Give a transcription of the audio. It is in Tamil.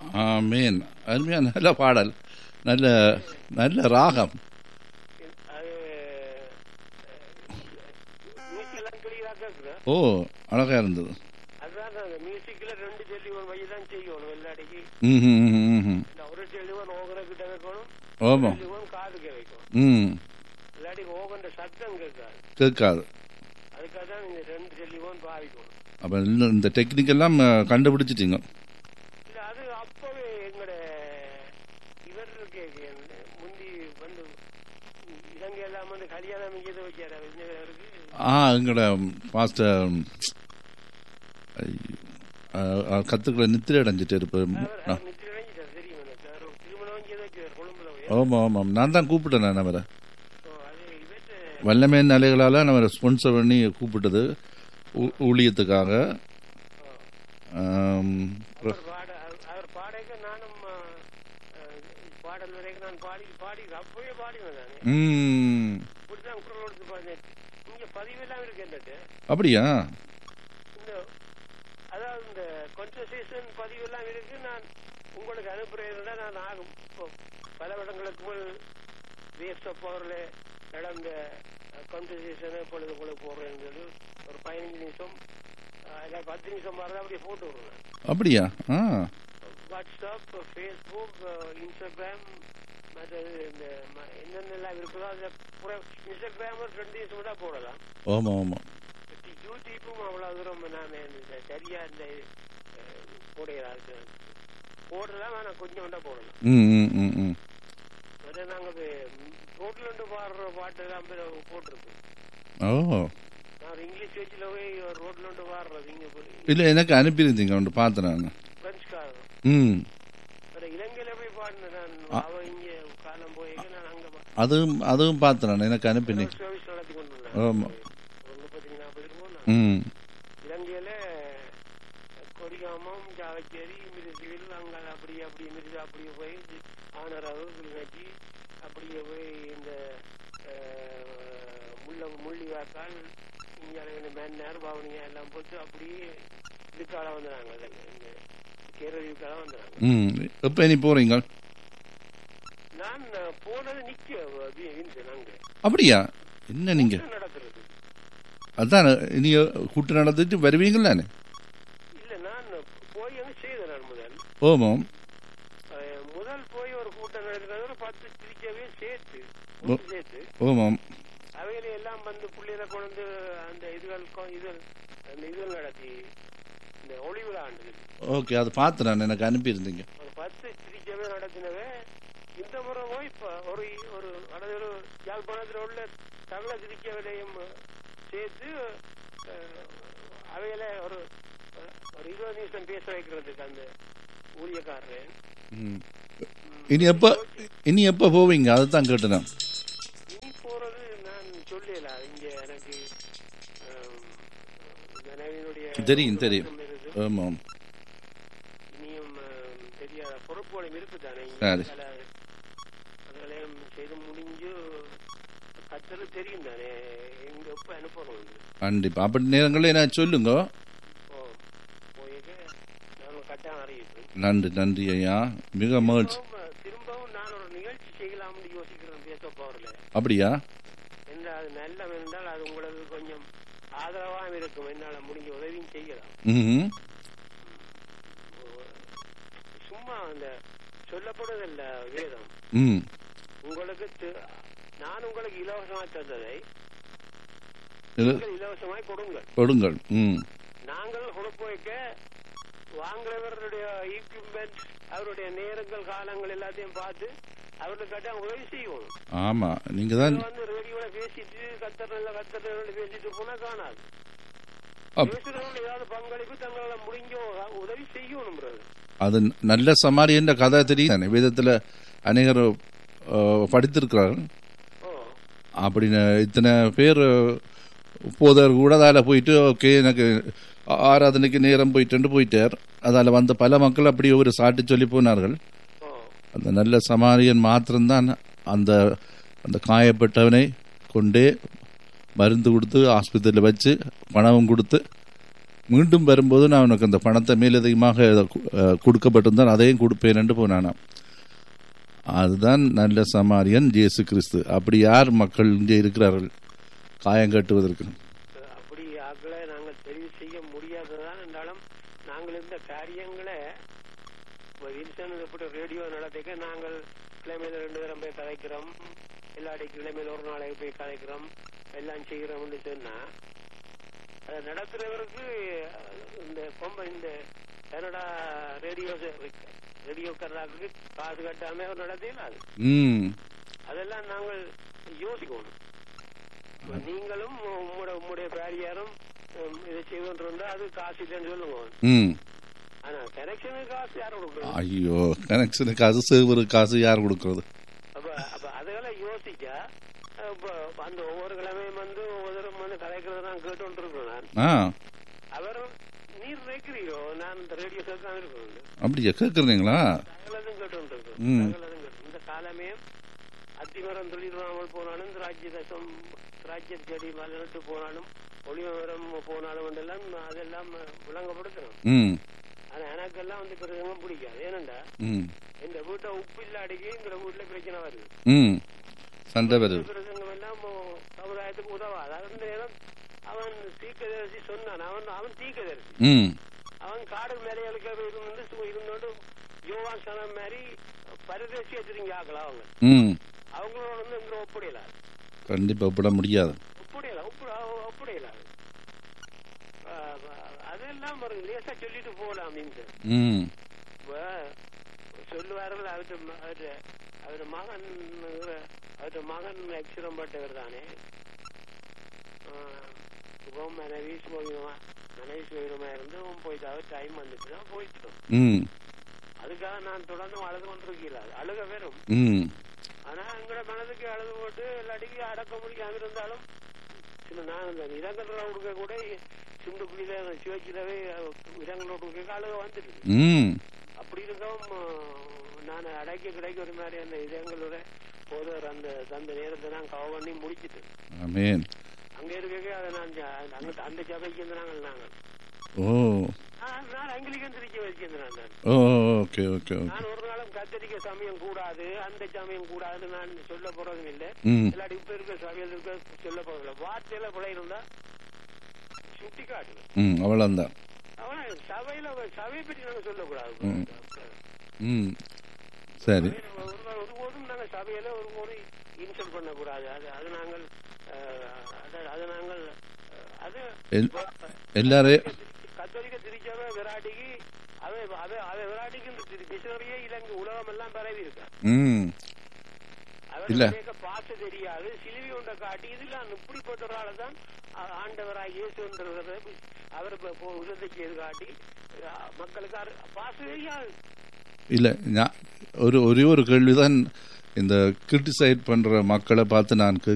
ஆமேன் அருமையா நல்ல பாடல் நல்ல நல்ல ராகம் அது மியூசிக் எல்லாம் கிளியரா கேக்குது ஓ அழகா இருந்தது அதுதான் அந்த மியூசிக்ல ரெண்டு டெலிஃபோன் வழி தான் செய்யணும் எல்லாடிக்கு ம் ம், ம், ம். இந்த ஒரு டெலிஃபோன் ஓகன கிட்ட வைக்கணும் ஆமாம் டெலிஃபோன் காதுக்கு வைக்கணும் ம் இல்லாட்டி ஓகன்ற சத்தம் கேட்காது கேட்காது அதுக்காக தான் இந்த ரெண்டு டெலிஃபோன் பாவிக்கணும் அப்போ இந்த டெக்னிக் எல்லாம் அஹ், கண்டுபிடிச்சிட்டீங்க இல்ல அது அப்பவே எங்கட இவர் இருக்கே என்ன, முந்தி வந்து இலங்கை எல்லாம் வந்து கல்யாணம் இங்கே வச்சாரு விஜயருக்கு ஆ எங்களோட பாஸ்டர் கத்துக்களை நித்திரை அடைஞ்சிட்டு இருப்பார் அவர் அவர் நித்திரை அடைஞ்சிட்டார் தெரியும் எனக்கு அவர் திருமணம் இங்கே வச்சார் கொழும்புல போய் ஆமாம் ஆமாம் நான் தான் கூப்பிட்டேன் நான் அவரை So, அது இவற்றை வல்லமையின் நிலைகளால் நம்ம ஸ்பான்சர் பண்ணி கூப்பிட்டது ஊ- ஊழியத்துக்காக ஆம், அவர் பாட அவர்- அவர் பாடைக்கு நானும் ஆ, ஆ, பாடல் வரைக்கும் நான் பாடி பாடி அப்பவே பாடினேன் நான் ம் இப்படிதான் குரல் கொடுத்து பாடினேன் இங்க பதிவெல்லாம் இருக்கு என்னட்டு அப்படியா இந்த அதாவது இந்த கான்வர்சேஷன் பதிவெல்லாம் இருக்கு நான் உங்களுக்கு அனுப்புறேன்னா நான் ஆகும் இப்போ பல வருடங்களுக்கு முன் வேஸ்ட் ஆஃப் பவர்ல நடந்த கான்வர்சேஷனை இப்பொழுது உங்களுக்கு போடுறேன்னு சொல்லி ஒரு பதினஞ்சு நிமிஷம் ஆ, இல்ல பத்து நிமிஷம் மாதிரி அப்படியே போட்டு விடுறேன் அப்படியா ஆ வாட்ஸ்அப் ஃபேஸ்புக் இன்ஸ்டாகிராம் மற்றது இந்த ம- என்னென்னலாம் இருக்குதோ அதில் பூரா இன்ஸ்டாகிராம் ரெண்டு நிமிஷம் தான் போடலாம் ஆமாம் ஆமாம் யூடியூப்பும் அவ்வளோ தூரம் நான் இந்த சரியா இந்த அஹ், போடுகிறாரு போடலாம் ஆனால் கொஞ்சம் வேண்டாம் போடலாம் ம் ம் ம் ம் அதை நாங்கள் ரோட்டில் வந்து பாடுற பாட்டு எல்லாம் போட்டிருக்கோம் ஓ நான் இங்கிலீஷ் வச்சுல போய் ரோட்டில் வந்து பாடுறது இங்கே போய் இல்லை எனக்கு அனுப்பியிருந்தீங்க ஒன்று பார்த்தேன் நான் பிரெஞ்சுக்காரன் ம் அப்புறம் இலங்கையில போய் பாடினேன் நான் அவ இங்கே காலம் போய் நான் அங்கே அதுவும் அதுவும் பார்த்தேன் நான் எனக்கு அனுப்பினீங்க சர்வீஸ் நடத்தி கொண்டு ஆமா. ஒரு முப்பத்தி நாற்பது இருக்கும் ம் இலங்கையில கொடிகாமம் ஜாவச்சேரி மிருசிவில் அங்க அப்படியே அப்படியே மிருசி அப்படியே போய் ஆனரவு கிளிநொச்சி அப்படியே போய் இந்த அஹ், முள்ள முள்ளிவாக்கால் இங்கே மேன்னார் பவனியா எல்லாம் போட்டு அப்படியே இதுக்கால வந்துடுறாங்க இந்த கேரளீவுக்கால வந்துடுறாங்க ம் எப்போ இனி போகிறீங்க நான் போனது நிக்க வின்சன் அங்க அப்படியா என்ன நீங்கள் என்ன நடக்கிறது அதான் இனி கூட்டு நடந்துட்டு வருவீங்களானே இல்ல நான் போய் அங்க செய்தேன் நான் முதல் ஓமாம் அஹ், முதல் போய் ஒரு கூட்டம் நடக்கிறது ஒரு பத்து திருச்சவே சேர்த்து ஒன்று சேர்த்து ஓமாம் அவைகளை எல்லாம் வந்து புள்ளையில கொண்டு அந்த இதுகள் கொ- இது அந்த இதுகள் நடத்தி இந்த ஒளி விழா ஆண்டு ஓகே அது பார்த்து நான் எனக்கு அனுப்பியிருந்தீங்க ஒரு பத்து திருச்சவே நடத்தினவே இந்த முறை போய் இப்ப ஒரு ஒரு அதாவது ஒரு யாழ்ப்பாணத்தில் உள்ள தமிழ திருச்சவையிலையும் சேர்த்து அஹ், அவையில ஒரு அஹ், ஒரு இருபது நிமிஷம் பேச வைக்கிறதுக்கு அந்த ஊழியக்காரர் ம் இனி எப்போ இனி எப்போ போவீங்க அதை தான் கேட்டேன் நான். இனி போறது நான் சொல்லல இங்க எனக்கு ஆம், இந்த நவீனுடைய தெரியும், தெரியும். ஒழுக்கம் இருக்கு. ஆமாம் இனியும் ஆம், தெரியாத பொறுப்புகளும் இருக்குதானே இங்க சரி. பல அதெல்லாம் செய்து முடிஞ்சு கத்தது தெரியும் தானே எங்க எப்ப அனுப்பணும் வந்து. கண்டிப்பாக அப்படி நேரங்களில் என்ன சொல்லுங்க ஓ போயிட்டு நான் கட்டாயம் அறிவிப்பு நன்றி நன்றி ஐயா மிக மகிழ்ச்சி திரும்பவும் திரும்பவும் நான் ஒரு நிகழ்ச்சி செய்யலாம்னு யோசிக்கிறேன் பேச போறல அப்படியா என்ன அது நல்ல என்றால் அது உங்களுக்கு கொஞ்சம் ஆதரவாக இருக்கும் என்னால முடிஞ்ச உதவியும் செய்யலாம் ம் சும்மா அந்த சொல்லப்படுவதில்ல வேதம் ம் உங்களுக்கு தி- நான் உங்களுக்கு இலவசமாய் தந்ததை இது நீங்கள் இலவசமாய் கொடுங்கள் கொடுங்கள் ம் நாங்கள் கொடுக்க வைக்க வாங்குறவருடைய ஈக்விப்மெண்ட் அவருடைய நேரங்கள் காலங்கள் எல்லாத்தையும் பார்த்து அவர்களுக்கு கட்டாயம் உதவி செய்யணும் ஆமாம் நீங்கள் தான் வந்து ரேடியோல பேசிட்டு கத்தர்ல கத்தர்ல பேசிட்டு போனா காணாது அப்- பேசுறவங்க ஏதாவது பங்களிப்பு தங்களால முடிஞ்ச உதவி செய்யணும் brother. அது நல்ல சமாரியன்ற கதை தெரியும் தானே வேதத்தில் அநேகர் அஹ், படித்திருக்கிறார்கள் ஓ அப்படின்னு இத்தனை பேர் போதவர் கூட அதில் போயிட்டு ஓகே எனக்கு ஆ- ஆராதனைக்கு நேரம் போயிட்டு போயிட்டார் அதில் வந்த பல மக்கள் அப்படி ஒரு சாட்டி சொல்லி போனார்கள் ஓ அந்த நல்ல சமாரியன் மாத்திரம்தான் அந்த அந்த காயப்பட்டவனை கொண்டே மருந்து கொடுத்து ஆஸ்பத்திரியில் வச்சு பணமும் கொடுத்து மீண்டும் வரும்போது நான் உனக்கு அந்த பணத்தை மேலதிகமாக அஹ், கொடுக்கப்பட்டிருந்தால் அதையும் கொடுப்பேன் என்று போனானாம் அதுதான் நல்ல சமாரியன் இயேசு கிறிஸ்து அப்படி யார் மக்கள் இங்கே இருக்கிறார்கள் காயம் கட்டுவதற்கு அப்படி ஆக்களை நாங்கள் தெரிவு செய்ய முடியாததான் என்றாலும் நாங்கள் இந்த காரியங்களை இப்போ வின்சன் எப்படி ரேடியோ நடத்திக்க நாங்கள் கிழமையில ரெண்டு தரம் போய் கதைக்கிறோம் எல்லாடி கிழமையில ஒரு நாளைக்கு போய் கதைக்கிறோம் எல்லாம் செய்கிறோம்னு சொன்னா அதை நடத்துறவருக்கு இந்த பொம்பை இந்த கனடா ரேடியோ ரேடியோக்காரர்களுக்கு காசு கட்டாம அவர் நடத்தினா அது ம் அதெல்லாம் நாங்கள் யோசிக்கணும் இப்ப நீங்களும் உம்முடைய உம்முடைய பேரியாரும் உம், இதை செய்வோன்றா அது காசு இல்லைன்னு சொல்லுங்க ம் ஆனா கனெக்ஷனுக்கு காசு யாரும் கொடுக்குறது ஐயோ கனெக்ஷனுக்கு காசு சேவரு காசு யார் கொடுக்கறது அப்ப அப்ப அதெல்லாம் யோசிச்சா அஹ், இப்ப அந்த ஒவ்வொரு கிழமையும் வந்து ஒவ்வொருத்தரும் வந்து கதைக்கிறத நான் கேட்டு இருக்கேன் நான் ஆ அவர் நீர் நினைக்கிறீரோ நான் இந்த ரேடியோ கேட்காம இருக்கணும் அப்படியா கேட்குறீங்களா சகலதும் கேட்டு இருக்கேன் ம். சகலதும் கேட்டு இந்த காலமே அத்திமரம் தொழிலாமல் போனாலும் திராட்சை தசம் திராட்சை செடி மலர்ந்து போனாலும் ஒளிமரம் போனாலும் எல்லாம் அதெல்லாம் விளங்கப்படுத்தணும் ம் ஆனா எனக்கெல்லாம் வந்து பிரசங்கம் பிடிக்காது ஏனண்டா ம் இந்த வீட்டை உப்பு இல்லாடிக்கு இந்த வீட்டுல பிரச்சனை வருது ம் சண்டை வருது பிரசங்கம் எல்லாம் மோ- சமுதாயத்துக்கு உதவாது அந்த நேரம் அவன் தீக்கதரிசி சொன்னான் அவன் அவன் தீக்கதரிசி ம் அவன் காடு மேலைகளுக்கு இருந்து சு- இருந்தோண்டு யோவான் சனம் மாதிரி பரதேசி வச்சிருங்க ஆக்கலாம் அவங்க ம் அவங்களோட வந்து இந்த ஒப்படையல கண்டிப்பாக ஒப்பிட முடியாது ஒப்படையல ஒப்படையல அதெல்லாம் ஒரு லேசா சொல்லிட்டு போகலாம் இந்த ம் இப்ப சொல்லுவார்கள் அவரு அவரு அவரு மகன் அவரு மகன் அக்ஷரம் பட்டவர் தானே இப்போ மனைவி சுகமா மனைவி சுகமா இருந்து அவன் போயிட்டு அவர் டைம் வந்துட்டு தான் போயிட்டோம் ம் அதுக்காக நான் தொடர்ந்து அழுது கொண்டிருக்கல அழுக வெறும் ம் ஆனா எங்களோட மனதுக்கு அழுது போட்டு இல்லாட்டிக்கு அடக்க முடியாம இருந்தாலும் சில நான் இந்த இடங்கள்ல கொடுக்க கூட சிந்துக்குடியில சிவச்சிலவே இடங்களோட கொடுக்க அழுக வந்துட்டு ம் அப்படி இருக்கவும் நான் அடைக்க கிடைக்க ஒரு மாதிரி அந்த இதங்களோட போதவர் அந்த அந்த நேரத்தை நான் கவ பண்ணி முடிச்சிட்டு ஆமேன் அங்க இருக்க அதை நான் ஜ- அங்க அந்த சபைக்கு இருந்து நாங்கள் நாங்கள் ஓ நான் நான் அங்கிலிக்கன் திருச்சி வச்சிருந்தேன் நான் ஓ ஓகே ஓகே ஓகே நான் ஒரு நாளும் கத்தரிக்க சமயம் கூடாது அந்த சமயம் கூடாதுன்னு நான் சொல்ல போறதும் இல்லை ம் இல்லாட்டி இப்ப இருக்க சபையில் இருக்க சொல்ல போறதில்ல வார்த்தையில பிழை இருந்தா சுட்டி காட்டுவேன் ம் அவ்வளோந்தான் அவன் சபையில சபையை பற்றி நாங்க சொல்லக்கூடாது ம். ம் சரி ஒரு- ஒருபோதும் நாங்கள் சபையில ஒருபோதும் இன்சல்ட் பண்ணக்கூடாது அது அது நாங்கள் அஹ், அது- அது நாங்கள் அஹ், அது எல்- எல்லாரையும் கத்தோலிக்க திருச்சபை விராட்டிக்கு அவை அவை அவை விராட்டிக்கு இந்த திரு- மிஷனரியே இலங்கை உலகம் எல்லாம் பரவி இருக்கா ம் இல்ல. அவர்களுக்கு பாச தெரியாது சிலுவை ஒன்றை காட்டி இதெல்லாம் இப்படிப்பட்ட ஒரு ஆளை தான் ஆ- ஆண்டவராக இயேசுன்றவரை அவர் உதவி செய்து காட்டி அஹ், மக்களுக்கு அரு- பாச தெரியாது இல்லை நான் ஒரு ஒரே ஒரு கேள்விதான் இந்த கிரிட்டிசைட் பண்ணுற மக்களை பார்த்து நான்